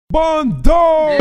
بندو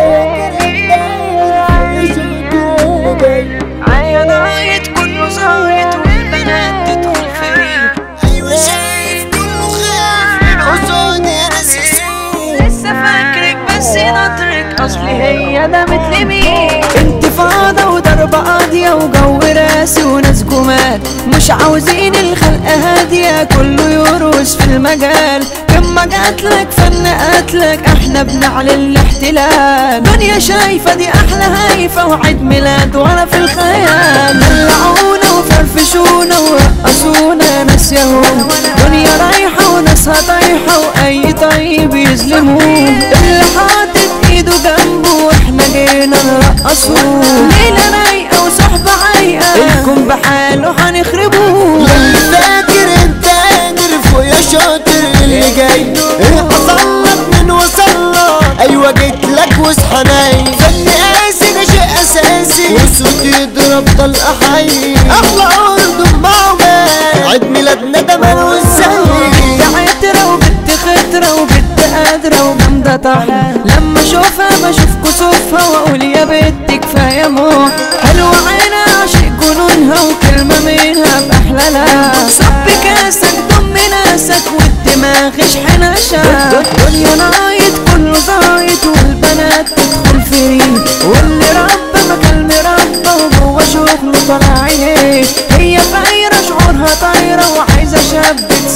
عينايت كله زايد والبنات تدخل فيه ايوه شايف كله خاف من حصون يا ناس يسوق لسه فاكرك بس نطرك اصلي هي ده مثل مين انتفاضة وضرب قاضية وجو راسي وناس جمال مش عاوزين الخلق هادية كله يرقص في المجال كما جاتلك فن قتلك احنا بنعلن الاحتلال دنيا شايفة دي احلى هايفة وعيد ميلاد وانا في الخيال دلعونا وفرفشونا ورقصونا ناس يهود دنيا رايحة وناسها طايحة واي طيب يظلموه اللي حاطط ايده جنبه واحنا جينا نرقصوه ليلة رايقة وصحبة عايقة الكون بحاله هنخربوه اللي فاكر انت قادر فوق يا شاطر اللي جاي ايه حصل لك من وصل لك ايوه جيت لك واصحى نايم فن قاسي ده شيء اساسي وصوت يضرب طلقه حي احلى ارض مع عمان عيد ميلادنا ده ملوش زي عترة وبنت خطرة وبنت قادرة وجامدة طحن لما اشوفها بشوف كسوفها واقول يا بنت كفاية موح حلوة عينها عشق جنونها وكلمة منها بأحلى لا صب كاسك ضم ناسك والدماغ اشحن عشان دنيا نايت كله زايد والبنات تدخل فريق واللي ربى مكان مربى وجوه شغله طالع عينيه هي فايرة شعورها طايرة وعايزة شاب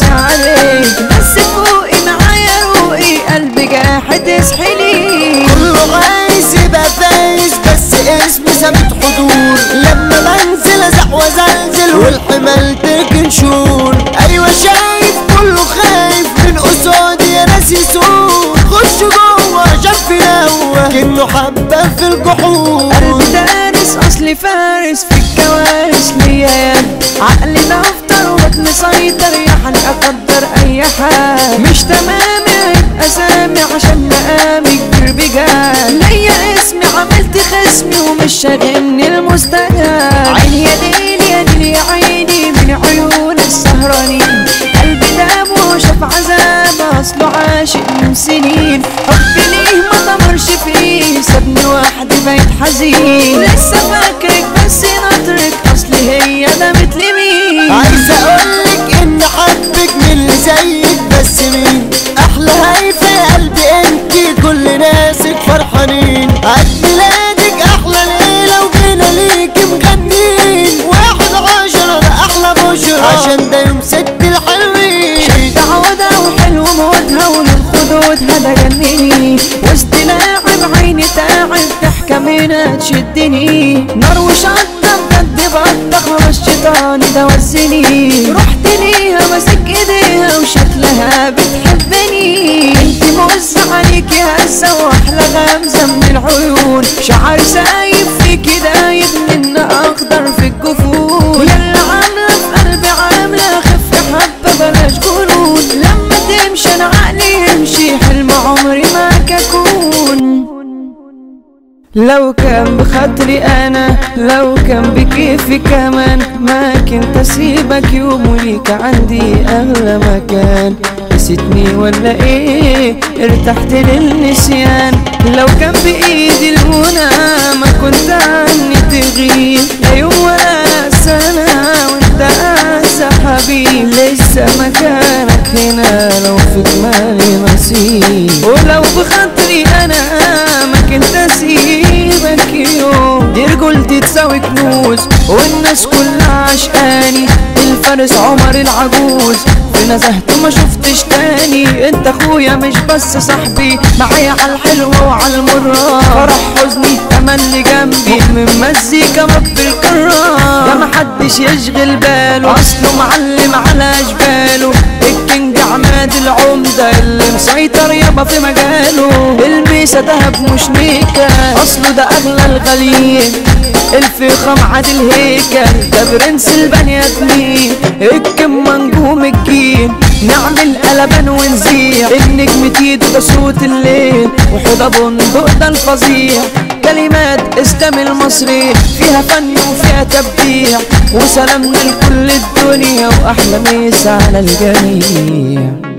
تساعدك بس فوقي معايا روقي قلبي جاحد اسحلي كله عايز يبقى فايز بس اسمي ثابت حضور لما بنزل ازق وزلزل والحمال تركن شور ايوه شايف كله خايف من قصادي يا ناس يسوق خش جوه شاف ينوه كأنه حبة في الجحور قلبي دارس اصلي فارس في الكوارث ليا يد عقلي دفتر وبطني مسيطر يا حل اقدر اي حال مش تمام هيبقى سامي عشان مقامي كبير بجال ليا اسمي عملت خصمي ومش شاغلني المستجاب عيني يا ليل يا ليل يا عيني من عيون السهرانين قلبي دام وشاف عذاب اصله عاشق من سنين حبي ليه ما طمرش فيه سابني وحدي بقيت حزين لسه فاكرك بس نطرك اصلي هي ده مثل مين عايز اقولك ان حبك من اللي زيك بس مين احلى هايفة يا قلبي انتي كل ناسك فرحانين عيد ميلادك احلى ليلة وجينا ليكي مغنين واحد عشرة ده احلى بشرة عشان ده يوم ست الحلوين تعودها وحلو مودها وللخدود هذا جنني وسط لاعب عيني تعب ضحكة منها تشدني نار وشطة بجد بطة خلاص شيطاني ده وزني رحت ليها ماسك ايديها وشكلها بتحبني انت موزع عليكي هزة واحلى غمزة من العيون شعر سايب فيكي دايب من اخضر في الجفون يلا عاملة في قلبي عاملة خف حبة بلاش جنون لما تمشي انا عقلي يمشي حلم عمري معك اكون لو كان بخاطري انا لو كان بكيفي كمان ما كنت اسيبك يوم وليك عندي اغلى مكان نسيتني ولا ايه ارتحت للنسيان لو كان بايدي المنى ما كنت عني تغيب لا يوم ولا سنة وانت انسى حبيب لسه مكانك هنا لو في جمالي نصيب ولو بخاطري انا ما كنت اسيبك يوم دي رجولتي تساوي كنوز والناس كلها عشقاني الفارس عمر العجوز في نزهته ما شفتش تاني انت اخويا مش بس صاحبي معايا على الحلوة وعلى المرة فرح حزني تملي جنبي من مزيكا رب الكرام ده محدش يشغل باله اصله معلم على جباله الكينج عماد العمدة اللي مسيطر يابا في مجاله الميسة دهب مش نيكا اصله ده اغلى الغاليين الفخم عادل هيكل ده برنس البني ادمين الكم نجوم الجيل نعمل قلبان ونزيع النجم تيدو ده صوت الليل وحوضة بندق ده الفظيع كلمات اسلام المصري فيها فن وفيها تبديع وسلامنا لكل الدنيا واحلى مسا على الجميع